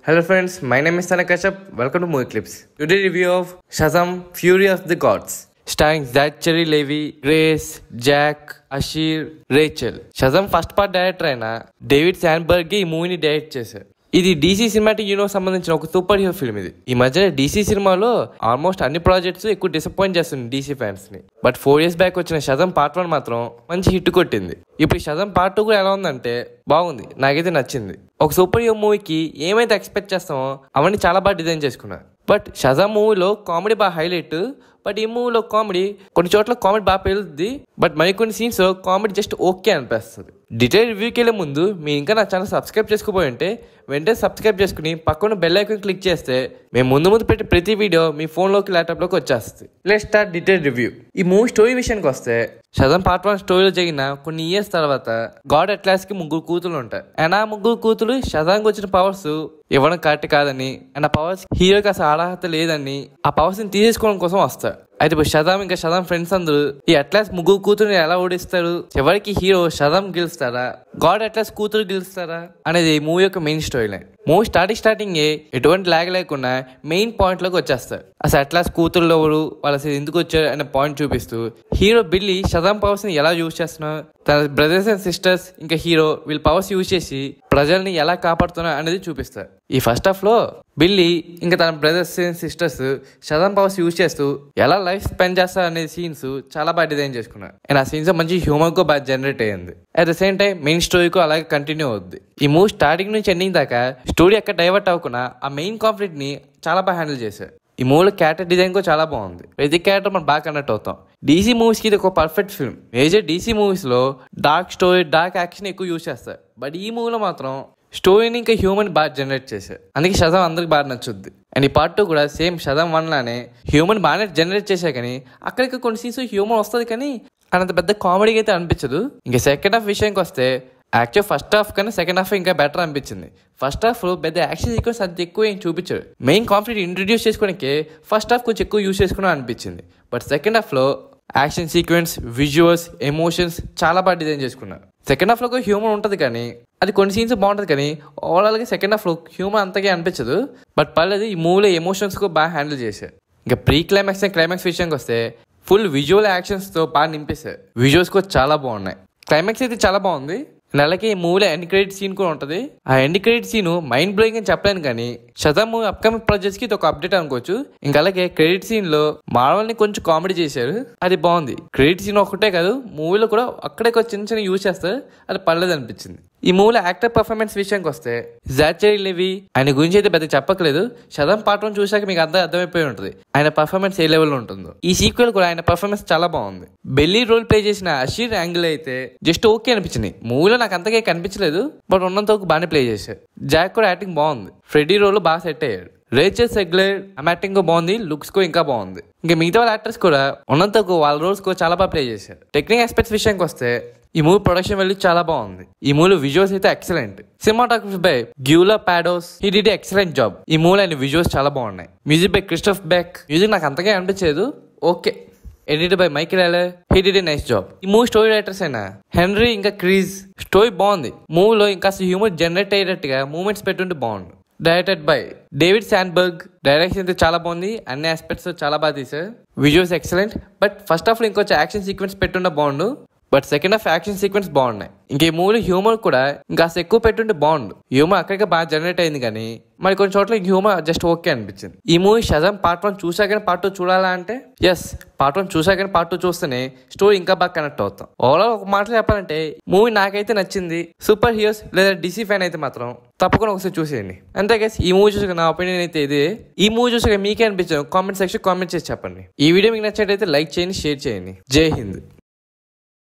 Hello friends, my name is Sana Kashyap. Welcome to Movie Clips. Today review of Shazam Fury of the Gods. Starring Zachary Levi, Grace, Jack, Asher Rachel Shazam first part director అయిన David Sandberg ఈ మూవీని direct చేశారు ఇది DC cinematic universe సంబంధించిన ఒక super hero film ఇది ఈ మధ్య డీసీ సినిమాలో ఆల్మోస్ట్ అన్ని ప్రాజెక్ట్స్ ఎక్కువ డిసప్పాయింట్ చేస్తుంది డీసీ ఫ్యాన్స్ ని బట్ ఫోర్ ఇయర్స్ బ్యాక్ వచ్చిన షజం పార్ట్ వన్ మాత్రం మంచి హిట్ కొట్టింది ఇప్పుడు ఈ షజం పార్ట్ టూ కూడా ఎలా ఉందంటే బాగుంది నాకైతే నచ్చింది ఒక సూపర్ హీరో మూవీకి ఏమైతే ఎక్స్పెక్ట్ చేస్తామో అవన్నీ చాలా బాగా డిజైన్ చేసుకున్నా బట్ షజామ్ మూవీలో కామెడీ బాగా హైలైట్ బట్ ఈ మూవీలో కామెడీ కొన్ని చోట్ల కామెడీ బాగా పెరుగుద్ది బట్ మరికొన్ని సీన్స్ కామెడీ జస్ట్ ఓకే అనిపిస్తుంది డీటెయిల్ రివ్యూకి వెళ్ళే ముందు మీరు ఇంకా నా ఛానల్ సబ్స్క్రైబ్ చేసుకోపోయి ఉంటే వెంటనే సబ్స్క్రైబ్ చేసుకుని పక్కన బెల్ ఐకాన్ క్లిక్ చేస్తే మేము ముందు ముందు పెట్టే ప్రతి వీడియో మీ ఫోన్లోకి ల్యాప్టాప్లోకి వచ్చేస్తుంది లెట్ స్టార్ట్ డీటెయిల్ రివ్యూ ఈ మూవీ స్టోరీ విషయానికి వస్తే షజం పార్ట్ వన్ స్టోరీలో జరిగిన కొన్ని ఇయర్స్ తర్వాత గాడ్ అట్లాస్ కి ముగ్గురు కూతురు ఉంటారు అండ్ ఆ ముగ్గురు కూతురు షజాంకి వచ్చిన పవర్స్ ఇవ్వడం కరెక్ట్ కాదని అండ్ ఆ పవర్స్ హీరోకి అసలు అర్హత లేదని ఆ పవర్స్ ని తీసేసుకోవడం కోసం వస్తారు అయితే ఇప్పుడు షదాం ఇంకా షదాం ఫ్రెండ్స్ అందరూ ఈ అట్లాస్ ముగ్గురు కూతురుని ఎలా ఓడిస్తారు చివరికి హీరో షదాం గెలుస్తారా గాడ్ అట్లాస్ కూతురు గెలుస్తారా అనేది ఈ మూవీ యొక్క main story line movie starting starting ఎటువంటి లాగ్ లేకుండా మెయిన్ పాయింట్ లోకి వచ్చేస్తారు అసలు అట్లాస్ కూతురులో ఎవరు వాళ్ళు అసలు ఎందుకు వచ్చారు అనే పాయింట్ చూపిస్తూ హీరో బిల్లి షదాం పవర్స్ ని ఎలా యూజ్ చేస్తున్నారు తన బ్రదర్స్ అండ్ సిస్టర్స్ ఇంకా హీరో వీళ్ళ పవర్స్ యూజ్ చేసి ప్రజల్ని ఎలా కాపాడుతున్నారు అనేది చూపిస్తారు ఈ ఫస్ట్ హాఫ్ లో బిల్లి ఇంకా తన brothers and sisters Shazam powers use చేస్తూ ఎలా లైఫ్ స్పెండ్ చేస్తారు అనే సీన్స్ చాలా బాగా డిజైన్ చేసుకున్నారు అండ్ ఆ సీన్స్ మంచి హ్యూమర్ గా బాగా జనరేట్ అయ్యింది at the same time main స్టోరీకు అలాగే కంటిన్యూ అవుద్ది ఈ మూవీ స్టార్టింగ్ నుంచి ఎండింగ్ దాకా స్టోరీ ఎక్కడ డైవర్ట్ అవ్వకుండా ఆ మెయిన్ కాన్ఫ్లిక్ట్ ని చాలా బాగా హ్యాండిల్ చేశారు ఈ మూవీలో క్యారెక్టర్ డిజైన్ కూడా చాలా బాగుంది ప్రతి క్యారెక్టర్ మనం బాగా కనెక్ట్ అవుతాం డీసీ మూవీస్ కి ఇది ఒక perfect film major DC movies లో డార్క్ స్టోరీ డార్క్ యాక్షన్ ఎక్కువ యూజ్ చేస్తారు బట్ ఈ మూవీలో మాత్రం స్టోరీని ఇంకా హ్యూమన్ బాగా జనరేట్ చేశారు అందుకే శతం అందరికి బాగా నచ్చుద్ది అండ్ ఈ పార్ట్ టూ కూడా సేమ్ శతం వన్ లానే హ్యూమన్ బాగానే జనరేట్ చేశా కానీ అక్కడికి కొన్ని సీన్స్ హ్యూమన్ వస్తుంది కానీ అంత పెద్ద కామెడీగా అయితే అనిపించదు ఇంకా సెకండ్ హాఫ్ విషయానికి వస్తే యాక్చువల్ ఫస్ట్ హాఫ్ కన్నా సెకండ్ హాఫ్ ఇంకా బెటర్ అనిపించింది ఫస్ట్ హాఫ్ పెద్ద యాక్షన్ సీక్వెన్స్ అంత ఎక్కువ ఏం చూపించాడు మెయిన్ కాన్ఫ్లిక్ట్ ఇంట్రడ్యూస్ చేసుకోవడానికి ఫస్ట్ హాఫ్ కొంచెం ఎక్కువ యూస్ చేసుకున్నా అనిపించింది బట్ సెకండ్ హాఫ్లో యాక్షన్ సీక్వెన్స్ విజువల్స్ ఎమోషన్స్ చాలా బాగా డిజైన్ చేసుకున్నారు సెకండ్ హాఫ్లో ఒక హ్యూమన్ ఉంటుంది కానీ అది కొన్ని సీన్స్ బాగుంటుంది కానీ ఓవరాల్గా సెకండ్ హాఫ్లో హ్యూమన్ అంతగా అనిపించదు బట్ పర్లేదు ఈ మూవీలో ఎమోషన్స్ కూడా బాగా హ్యాండిల్ చేశారు ఇంకా ప్రీ క్లైమాక్స్ అండ్ క్లైమాక్స్ విషయానికి వస్తే ఫుల్ విజువల్ యాక్షన్స్తో బాగా నింపేశారు విజువల్స్ కూడా చాలా బాగున్నాయి క్లైమాక్స్ అయితే చాలా బాగుంది అండ్ అలాగే ఈ మూవీలో ఎండ్ క్రెడిట్ సీన్ కూడా ఉంటుంది ఆ end credit scene mind blowing అని చెప్పలేను కానీ శతం మూవీ అప్కమింగ్ ప్రాజెక్ట్స్ కి ఇది ఒక అప్డేట్ అనుకోవచ్చు ఇంకా అలాగే క్రెడిట్ సీన్ లో మార్వల్ ని కొంచెం కామెడీ చేశారు అది బాగుంది క్రెడిట్ సీన్ ఒకటే కాదు మూవీలో కూడా అక్కడే కొంచెం చిన్న చిన్న యూజ్ చేస్తారు అది పర్లేదు అనిపించింది ఈ మూవీలో యాక్టర్ పర్ఫార్మెన్స్ విషయానికి వస్తే జాచరీ లెవి ఆయన గురించి అయితే పెద్ద చెప్పట్లేదు శతం పాఠం చూశాక మీకు అంతా అర్థమైపోయి ఉంటుంది ఆయన పర్ఫార్మెన్స్ ఏ లెవెల్లో ఉంటుందో ఈ సీక్వెల్ కూడా ఆయన పర్ఫార్మెన్స్ చాలా బాగుంది బెల్లీ రోల్ ప్లే చేసిన అషీర్ యాంగిల్ అయితే జస్ట్ ఓకే అనిపించింది మూవీలో నాకు అంతగా కనిపించలేదు బట్ ఉన్నంత వరకు బాగానే ప్లే చేశారు జాక్ కూడా యాక్టింగ్ బాగుంది ఫ్రెడీ రోల్ బాగా సెట్ అయ్యాడు రేచల్ సెగ్లర్ యాక్టింగ్ బాగుంది లుక్స్ కూడా ఇంకా బాగుంది ఇంకా మిగతా వాళ్ళ యాక్టర్స్ కూడా ఉన్నంత వాళ్ళ రోల్స్ కూడా చాలా బాగా ప్లే చేశారు టెక్నిక్ ఆస్పెక్ట్స్ విషయానికి వస్తే ఈ మూవీ ప్రొడక్షన్ వెళ్ళి చాలా బాగుంది ఈ మూవీ విజువల్స్ అయితే excellent cinematography by Gyula Pados he did excellent job ఈ మూవీ ఆయన విజువల్స్ చాలా బాగున్నాయి music by Christophe Beck music నాకు అంతగా అనిపించలేదు okay edit by Michel Aller he did a nice job ఈ మూవీ స్టోరీ రైటర్స్ అయినా హెన్రీ ఇంకా క్రీజ్ స్టోరీ బాగుంది మూవీలో ఇంకా హ్యూమర్ జనరేట్ అయ్యేటట్టుగా మూమెంట్స్ పెట్టుంటే బాగుంది directed by David Sandberg direction అయితే చాలా బాగుంది అన్ని ఆస్పెక్ట్స్ చాలా బాగా తీసారు visuals excellent but first half లో ఇంకొంచెం యాక్షన్ సీక్వెన్స్ పెట్టుండే బాగుండు but second half action sequence బాగున్నాయి ఇంక ఈ మూవీలో హ్యూమర్ కూడా ఇంకా ఎక్కువ పెట్టుంటే బాగుండు హ్యూమర్ అక్కడికే బాగా జనరేట్ అయింది కానీ మరి కొన్ని చోట్ల హ్యూమర్ జస్ట్ ఓకే అనిపించింది ఈ మూవీ షజం పార్ట్ వన్ చూసాకనే పార్ట్ టూ చూడాలా అంటే ఎస్ పార్ట్ వన్ చూసాకనే పార్ట్ టూ చూస్తేనే స్టోరీ ఇంకా బాగా కనెక్ట్ అవుతాం ఓవరాల్ ఒక మాటలో చెప్పాలంటే మూవీ నాకైతే నచ్చింది సూపర్ హీరోస్ లేదా డిసి ఫ్యాన్ అయితే మాత్రం తప్పకుండా ఒకసారి చూసేయండి అంతే గైస్ ఈ మూవీ చూసాక నా ఒపీనియన్ అయితే ఇదే ఈ మూవీ చూసాక మీకే అనిపించాను కామెంట్ సెక్షన్ కామెంట్ చేసి చెప్పండి ఈ వీడియో మీకు నచ్చినట్టయితే లైక్ చేయండి షేర్ చేయండి జై హింద్